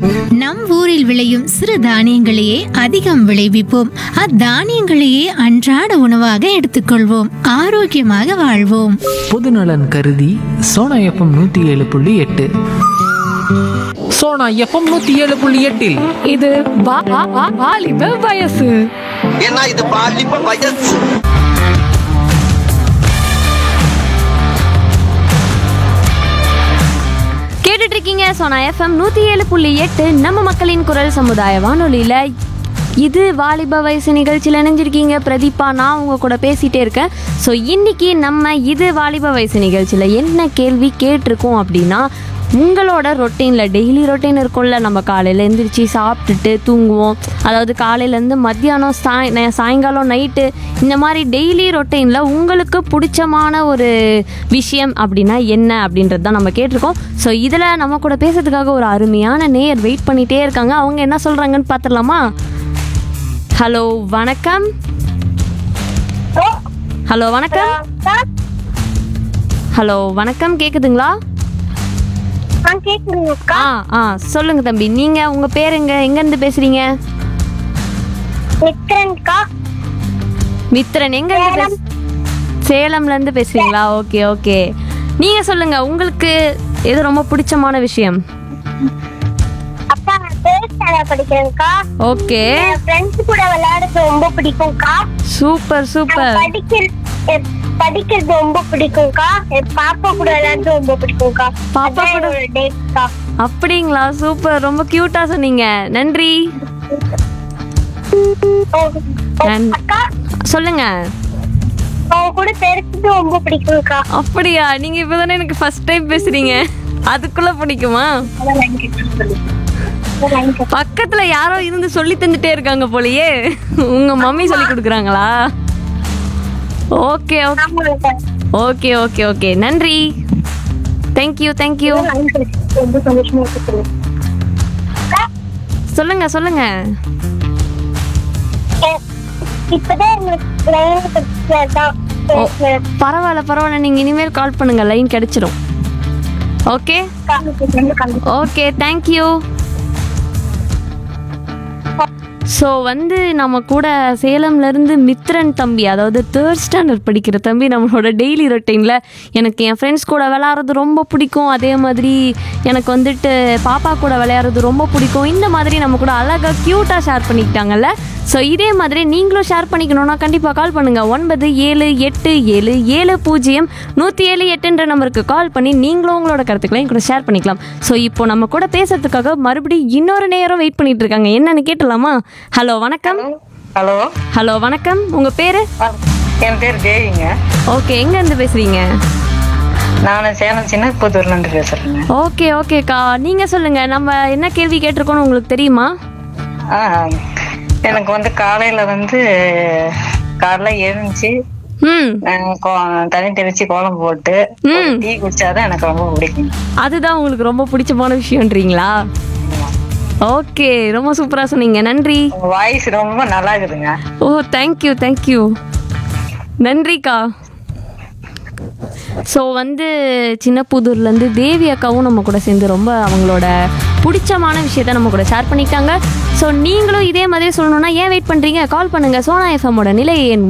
நம் ஊரில் விளையும் சிறு தானியங்களையே அதிகம் விளைவிப்போம் அத்தானியங்களையே அன்றாட உணவாக எடுத்துக்கொள்வோம் ஆரோக்கியமாக வாழ்வோம் பொதுநலன் கருதி சோனா எஃப்எம் நூற்றி ஏழு புள்ளி எட்டு சோனா எஃப்எம் நூற்றி ஏழு புள்ளி எட்டில் இது வா- வா- வா- வாலிப வயசு ஏன்னா இது பாலிப்ப வயசு கேட்டுட்டு இருக்கீங்க சோனா எஃப்எம் நூற்றி ஏழு புள்ளி எட்டு நம்ம மக்களின் குரல் சமுதாய வானொலியில் இது வாலிப வயசு நிகழ்ச்சியில் இணைஞ்சிருக்கீங்க பிரதீபா நான் உங்க கூட பேசிகிட்டே இருக்கேன் ஸோ இன்னைக்கு நம்ம இது வாலிப வயசு நிகழ்ச்சியில் என்ன கேள்வி கேட்டிருக்கோம் அப்படின்னா உங்களோட ரொட்டீனில் டெய்லி ரொட்டீன் இருக்கும்ல நம்ம காலையில் எந்திரிச்சு சாப்பிட்டுட்டு தூங்குவோம் அதாவது காலையிலேருந்து மத்தியானம் சாய் ந- சாயங்காலம் நைட்டு இந்த மாதிரி டெய்லி ரொட்டீனில் உங்களுக்கு பிடிச்சமான ஒரு விஷயம் அப்படின்னா என்ன அப்படின்றது தான் நம்ம கேட்டிருக்கோம் ஸோ இதில் நம்ம கூட பேசுறதுக்காக ஒரு அருமையான நேயர் வெயிட் பண்ணிகிட்டே இருக்காங்க அவங்க என்ன சொல்கிறாங்கன்னு பார்த்துடலாமா ஹலோ வணக்கம் ஹலோ வணக்கம் ஹலோ வணக்கம் கேட்குதுங்களா ஆ கேக்குதுங்கக்கா ஆ ஆ சொல்லுங்க தம்பி நீங்க உங்க பேர் எங்க எங்க இருந்து பேசுறீங்க நிக்கிறேன்க்கா மித்ரன் எங்க இருந்து பேச சேலம்ல இருந்து பேசுறீங்களா ஓகே ஓகே நீங்க சொல்லுங்க உங்களுக்கு எது ரொம்ப பிடிச்சமான விஷயம் அப்பா நான் தேர்ட் ஸ்டாண்டர்ட் படிக்கிறேன்க்கா ஓகே என் ஃப்ரெண்ட்ஸ் கூட விளையாடுறது ரொம்ப பிடிக்கும்க்கா சூப்பர் சூப்பர் படிக்கிற எ- படிக்கிறது ரொம்ப பிடிக்கும்க்கா என் பாப்பா கூட விளையாடுறது ரொம்ப பிடிக்கும்க்கா பாப்பா அதான் கூட- என்னோட டேட்க்கா அப்படிங்களா சூப்பர் ரொம்ப கியூட்டா சொன்னீங்க நன்றி நன்- அக்கா சொல்லுங்க அவங்க கூட பேசுறது ரொம்ப பிடிக்கும்க்கா அப்படியா நீங்க இப்பதானே எனக்கு ஃபர்ஸ்ட் டைம் பேசுறீங்க அதுக்குள்ள பிடிக்குமா அதான் line கட்டு சொல்லு. அதான் line கட்டு. பக்கத்துல யாரோ இருந்து சொல்லி தந்துட்டே இருக்காங்க போலயே உங்க மம்மி சொல்லி கொடுக்குறாங்களா ஓகே ஓகே ஆமாங்கக்கா. ஓகே ஓகே ஓகே நன்றி தேங்க்யூ தேங்க்யூ அதான் line கட்டு. ரொம்ப சந்தோஷமா இருக்கு சொல்லு. அக்கா, சொல்லுங்க சொல்லுங்க எ- இப்பதான் எங்களுக்கு line கட்டுறதுதான் பேசுனேன். பரவாயில்ல பரவாயில்ல நீங்க இனிமேல் கால் பண்ணுங்க லைன் கிடைச்சிரும் ஓகே அக்கா, ஓகே தேங்க்யூ ஸோ வந்து நம்ம கூட சேலம்லேருந்து மித்ரன் தம்பி அதாவது தேர்ட் ஸ்டாண்டர்ட் படிக்கிற தம்பி நம்மளோட டெய்லி ரொட்டீனில் எனக்கு என் ஃப்ரெண்ட்ஸ் கூட விளையாடுறது ரொம்ப பிடிக்கும் அதே மாதிரி எனக்கு வந்துட்டு பாப்பா கூட விளையாடுறது ரொம்ப பிடிக்கும் இந்த மாதிரி நம்ம கூட அழகாக க்யூட்டாக ஷேர் பண்ணிக்கிட்டாங்கல்ல ஸோ இதே மாதிரி நீங்களும் ஷேர் பண்ணிக்கணும்னா கண்டிப்பாக கால் பண்ணுங்கள் ஒன்பது ஏழு எட்டு ஏழு ஏழு பூஜ்ஜியம் நூற்றி ஏழு எட்டுன்ற நம்பருக்கு கால் பண்ணி நீங்களும் உங்களோட கருத்துக்களையும் கூட ஷேர் பண்ணிக்கலாம் ஸோ இப்போ நம்ம கூட பேசுறதுக்காக மறுபடியும் இன்னொரு நேரம் வெயிட் பண்ணிட்டு இருக்காங்க என்னன்னு கேட்டலாமா ஹலோ வணக்கம் ஹலோ ஹலோ வணக்கம் உங்கள் பேர் என் பேர் தேவிங்க ஓகே எங்கேருந்து பேசுகிறீங்க நான் சேலம் சின்ன புதூர்ல இருந்து பேசுறேங்க ஓகே ஓகேக்கா நீங்கள் சொல்லுங்கள் நம்ம என்ன கேள்வி கேட்டிருக்கோம்னு உங்களுக்கு தெரியுமா ஆ, எனக்கு வந்து காலையில வந்து காலைல எழுந்துச்சு ம் அஹ், கோ- தண்ணி தெளிச்சு கோலம் போட்டு ஒரு ம். டீ குடிச்சாதான் எனக்கு ரொம்ப பிடிக்கும் அதுதான் உங்களுக்கு ரொம்ப பிடிச்சமான விஷயம்ன்றீங்களா ஓகே ரொம்ப சூப்பராக சொன்னீங்க நன்றி உங்க வாய்ஸ் ரொம்ப நல்லா இருக்குதுங்க ஓ தேங்க்யூ தேங்க்யூ நன்றிக்கா ஸோ வந்து சின்ன புதூர்லேருந்து தேவி அக்காவும் நம்ம கூட சேர்ந்து ரொம்ப அவங்களோட பிடிச்சமான விஷயத்த நம்ம கூட ஷேர் பண்ணிட்டாங்க ஸோ நீங்களும் இதே மாதிரி சொல்லணும்னா ஏன் வெயிட் பண்ணுறீங்க கால் பண்ணுங்கள் சோனா எஃப்எம்மோட நிலை எண்